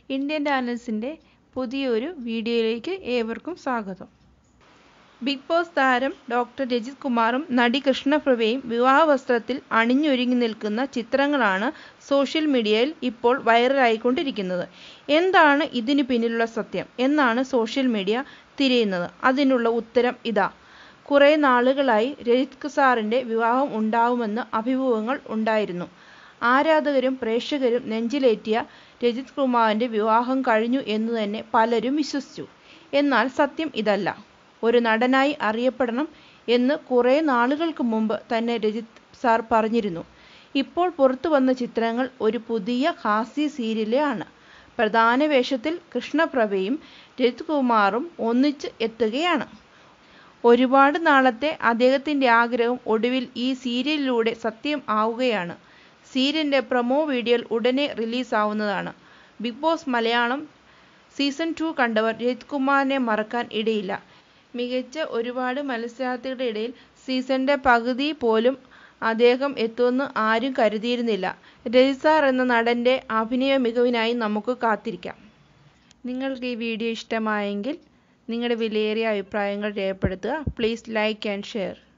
Indian ടാലൻസിൻ്റെ പുതിയൊരു വീഡിയോയിലേക്ക് ഏവർക്കും സ്വാഗതം ബിഗ് ബോസ് താരം ഡോക്ടർ രജിത് കുമാറും നടി കൃഷ്ണപ്രഭയും വിവാഹ വസ്ത്രത്തിൽ അണിഞ്ഞൊരുങ്ങി നിൽക്കുന്ന ചിത്രങ്ങളാണ് സോഷ്യൽ മീഡിയയിൽ ഇപ്പോൾ വൈറലായിക്കൊണ്ടിരിക്കുന്നത് എന്താണ് ഇതിന് പിന്നിലുള്ള സത്യം എന്നാണ് സോഷ്യൽ മീഡിയ തിരയുന്നത് അതിനുള്ള ഉത്തരം ഇതാ കുറേ നാളുകളായി രജിത് സാറിൻ്റെ വിവാഹം ഉണ്ടാവുമെന്ന് അഭിമുഖങ്ങൾ ഉണ്ടായിരുന്നു ആരാധകരും പ്രേക്ഷകരും നെഞ്ചിലേറ്റിയ രജിത് കുമാറിൻ്റെ വിവാഹം കഴിഞ്ഞു എന്ന് തന്നെ പലരും വിശ്വസിച്ചു എന്നാൽ സത്യം ഇതല്ല ഒരു നടനായി അറിയപ്പെടണം എന്ന് കുറേ നാളുകൾക്ക് മുമ്പ് തന്നെ രജിത് സാർ പറഞ്ഞിരുന്നു ഇപ്പോൾ പുറത്തു വന്ന ചിത്രങ്ങൾ ഒരു പുതിയ ഹാസ്യ സീരിയലെ ആണ് പ്രധാന വേഷത്തിൽ കൃഷ്ണപ്രഭയും രജിത് കുമാറും ഒന്നിച്ച് എത്തുകയാണ് ഒരുപാട് നാളത്തെ അദ്ദേഹത്തിൻ്റെ ആഗ്രഹം ഒടുവിൽ ഈ സീരിയലിലൂടെ സത്യം ആവുകയാണ് സീരിയലിൻ്റെ പ്രൊമോ വീഡിയോയിൽ ഉടനെ റിലീസാവുന്നതാണ് Bigg Boss Malayalam season two കണ്ടവർ രജിത് കുമാറിനെ മറക്കാൻ ഇടയില്ല മികച്ച ഒരുപാട് മത്സരാർത്ഥികളുടെ ഇടയിൽ സീസണിൻ്റെ പകുതി പോലും അദ്ദേഹം എത്തുമെന്ന് ആരും കരുതിയിരുന്നില്ല രജിത് സാർ എന്ന നടൻ്റെ അഭിനയ മികവിനായി നമുക്ക് കാത്തിരിക്കാം നിങ്ങൾക്ക് ഈ വീഡിയോ ഇഷ്ടമായെങ്കിൽ നിങ്ങളുടെ വിലയേറിയ അഭിപ്രായങ്ങൾ രേഖപ്പെടുത്തുക പ്ലീസ് ലൈക്ക് ആൻഡ് ഷെയർ